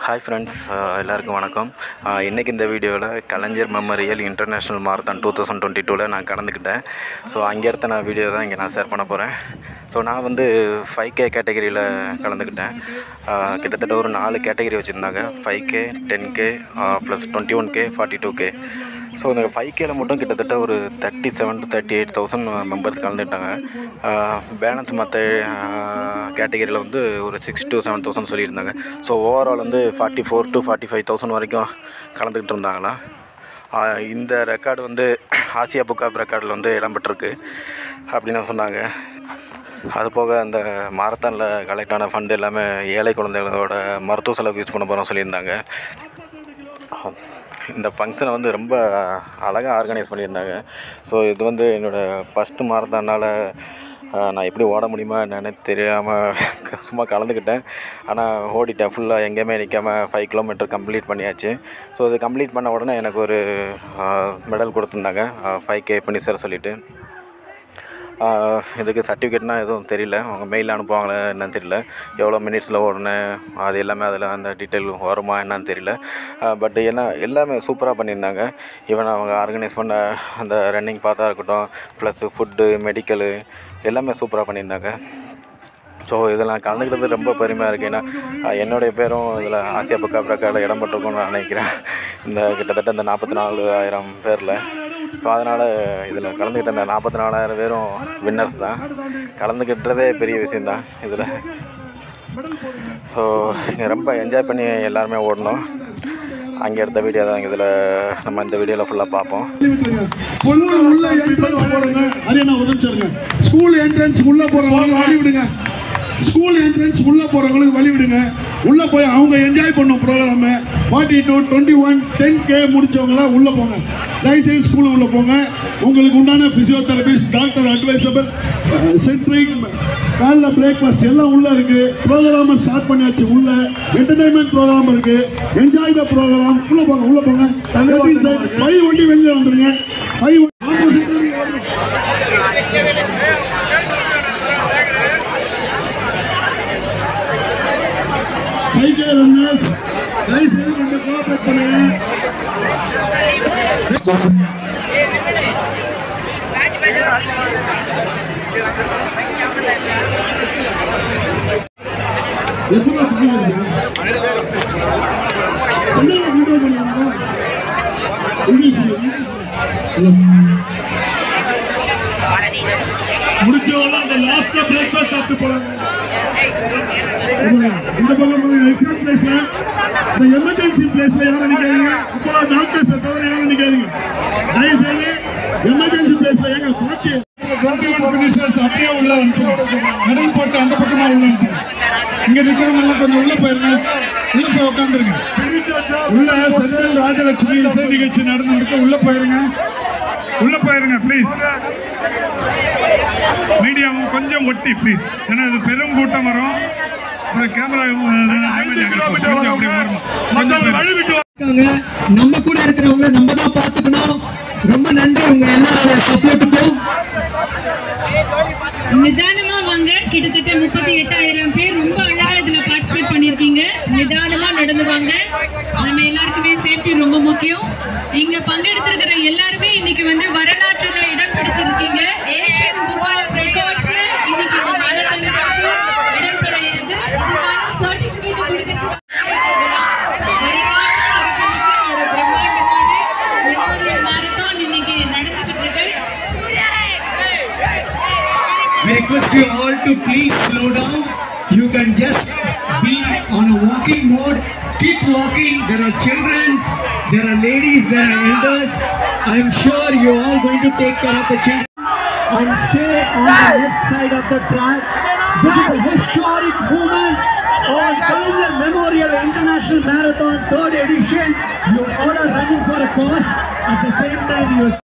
Hi friends எல்லாருக்கும் வணக்கம் இன்றைக்கி இந்த வீடியோவில் Kalaignar memorial international marathon two thousand twenty டூவில் நான் கலந்துக்கிட்டேன் ஸோ அங்கே எடுத்த நான் வீடியோ தான் இங்கே நான் ஷேர் பண்ண போகிறேன் ஸோ நான் வந்து ஃபைவ் கே கேட்டகரியில் கலந்துக்கிட்டேன் ஆஹ் கிட்டத்தட்ட ஒரு நாலு கேட்டகரி வச்சுருந்தாங்க five K ten K plus twenty one K forty two K so இந்த ஃபைவ் கேல மட்டும் கிட்டத்தட்ட ஒரு thirty seven to thirty eight thousand members கலந்துட்டாங்க பேலன்ஸ் மற்ற கேட்டகரியில் வந்து ஒரு சிக்ஸ் டு செவன் தௌசண்ட் சொல்லியிருந்தாங்க ஸோ ஓவரால் வந்து forty four to forty five thousand வரைக்கும் கலந்துக்கிட்டு இருந்தாங்களாம் ஆஹ் இந்த ரெக்கார்டு வந்து ஆசியா புக் ஆஃப் ரெக்கார்டில் வந்து இடம்பெற்றிருக்கு அப்படின்னு சொன்னாங்க அது போக அந்த மாரத்தானில் கலெக்ட் ஆன ஃபண்டு எல்லாமே ஏழை குழந்தைகளோட மருத்துவ செலவுக்கு யூஸ் பண்ண போகிறோம் சொல்லியிருந்தாங்க இந்த ஃபங்க்ஷனை வந்து ரொம்ப அழகாக ஆர்கனைஸ் பண்ணியிருந்தாங்க ஸோ இது வந்து என்னோடய ஃபஸ்ட்டு மாரத்தானால் நான் எப்படி ஓட முடியுமா என்னன்னு தெரியாமல் சும்மா கலந்துக்கிட்டேன் ஆனால் ஓடிட்டேன் ஃபுல்லாக எங்கேயுமே நிற்காம ஃபைவ் கிலோமீட்டர் கம்ப்ளீட் பண்ணியாச்சு ஸோ இது கம்ப்ளீட் பண்ண உடனே எனக்கு ஒரு மெடல் கொடுத்துருந்தாங்க ஃபைவ் கே ஃபினிஷர் சொல்லிவிட்டு ஆஹ் இதுக்கு சர்டிஃபிகேட்னால் எதுவும் தெரியல அவங்க மெயில் அனுப்புவாங்களே என்னன்னு தெரியல எவ்வளோ மினிட்ஸில் ஓடினேன் அது எல்லாமே அதில் அந்த டீட்டெயில் வருமா என்னன்னு தெரியல பட் என்ன எல்லாமே சூப்பராக பண்ணியிருந்தாங்க ஈவன் அவங்க ஆர்கனைஸ் பண்ண அந்த ரன்னிங் பார்த்தா இருக்கட்டும் ப்ளஸ் ஃபுட்டு மெடிக்கலு எல்லாமே சூப்பராக பண்ணியிருந்தாங்க ஸோ இதில் நான் கலந்துக்கிட்டது ரொம்ப பெருமையாக இருக்குது ஏன்னா அஹ் என்னுடைய பேரும் இதில் ஆசியா புக்கா பிரக்காரில் இடம்பெற்றிருக்கும்னு நான் நினைக்கிறேன் இந்த கிட்டத்தட்ட இந்த நாற்பத்தி நாலு ஆயிரம் பேரில் ஸோ அதனால் இதில் கலந்துக்கிட்ட இந்த நாற்பத்தி நாலாயிரம் பேரும் வின்னர்ஸ் தான் கலந்துக்கிட்டதே பெரிய விஷயந்தான் இதில் ஸோ ரொம்ப என்ஜாய் பண்ணி எல்லாருமே ஓடணும் அங்கே எடுத்த வீடியோ தான் இதில் நம்ம இந்த வீடியோவில் ஃபுல்லாக பார்ப்போம் ஸ்கூல் உள்ள என்ட்ரன்ஸ் போறவங்க அரியண்ணா ஒரு நிமிஷம் இருங்க ஸ்கூல் என்ட்ரன்ஸ் உள்ள போறவங்களுக்கு வழி விடுங்க ஸ்கூல் என்ட்ரன்ஸ் உள்ள போறவங்களுக்கு வழி விடுங்க உள்ள போய் அவங்க என்ஜாய் பண்ணும் programme forty two twenty one ten K முடிச்சவங்கள உள்ள போங்க தயவுசெய்து ஸ்கூல் உள்ள போங்க உங்களுக்கு உண்டான பிசியோதெரபிஸ்ட் டாக்டர் அட்வைசபிள் சென்ட்ரிங் காலைல பிரேக்ஃபாஸ்ட் எல்லாம் உள்ள இருக்கு ப்ரோக்ராம் ஸ்டார்ட் பண்ணியாச்சு உள்ள என்டர்டைன்மெண்ட் ப்ரோக்ராம் இருக்கு என்ஜாய் த ப்ரோக்ராம் உள்ள போங்க உள்ள போங்க ஃபைவ் வண்டி வெளியே வந்துருங்க five opposite five K runners தயவு செய்து கொஞ்சம் கோஆப்ரேட் பண்ணுங்க எத்தனை பாக்குறது என்ன கண்ட்ரோல் பண்ணுவாங்க முடிச்சவங்க அந்த லாஸ்ட்ல பிரேக்ஃபாஸ்ட் சாப்பிட்டு போறாங்க இந்த பக்கம் பாருங்க எக்ஸாம் பிளேஸ்ல இந்த எமர்ஜென்சி பிளேஸ்ல யாரும் நிக்காதீங்க அப்போலாம் டாக்டர்ஸ் தவிர யாரும் நிக்காதீங்க தயவு செய்து எமர்ஜென்சி பிளேஸ்ல ஏங்க பார்ட்டி டுவெண்ட்டி ஒன் பினிஷர்ஸ் அப்படியே உள்ள அனுப்புங்க மெடல் போட்டு அந்த பக்கமா உள்ள அனுப்புங்க இங்க நிக்கிறவங்க எல்லாம் கொஞ்சம் உள்ள போயிருங்க உள்ள போய் உட்காந்துருங்க உள்ள செந்தில் ராஜலட்சுமி இசை நிகழ்ச்சி நடந்துருக்கு உள்ள போயிருங்க உள்ள போயிருங்க ப்ளீஸ் மீடியாவும் கொஞ்சம் ஒட்டி ப்ளீஸ் ஏன்னா இது பெரும் கூட்டம் வரும் அப்புறம் கேமரா இருக்காங்க நம்ம கூட இருக்கிறவங்கள நம்ம தான் பார்த்துக்கணும் ரொம்ப நன்றி உங்க எல்லாரோட சப்போர்ட்டுக்கும் நிதானமா வாங்க கிட்டத்தட்ட முப்பத்தி எட்டாயிரம் பேர் ரொம்ப அழகா இதுல பார்ட்டிசிபேட் பண்ணிருக்கீங்க நிதானமா நடந்து வாங்க நம்ம எல்லாருக்குமே சேஃப்டி ரொம்ப முக்கியம் இங்க பங்கெடுத்திருக்கிற எல்லாருமே இன்னைக்கு வந்து வரலாற்றுல இடம் பிடிச்சிருக்கீங்க ஏஷியன் புக் ஆஃப் ரெக்கார்ட்ஸ் இன்னைக்கு இந்த மாரத்தான் போட்டி இடம்பெற இருக்கு இதுக்கான சர்டிபிகேட் கொடுக்கறதுக்காக வரலாற்று சிறப்புமிக்க ஒரு பிரம்மாண்டமான மெமோரியல் மாரத்தான் இன்னைக்கு நடந்துகிட்டு இருக்கு I request you all to please slow down. You can just be on a walking mode. Keep walking. There are children, there are ladies, there are elders. I'm sure you're all going to take care of the children. And stay on the left side of the track. This is a historic moment on Kalaignar Memorial International Marathon 3rd edition. You all are running for a cause. At the same time, you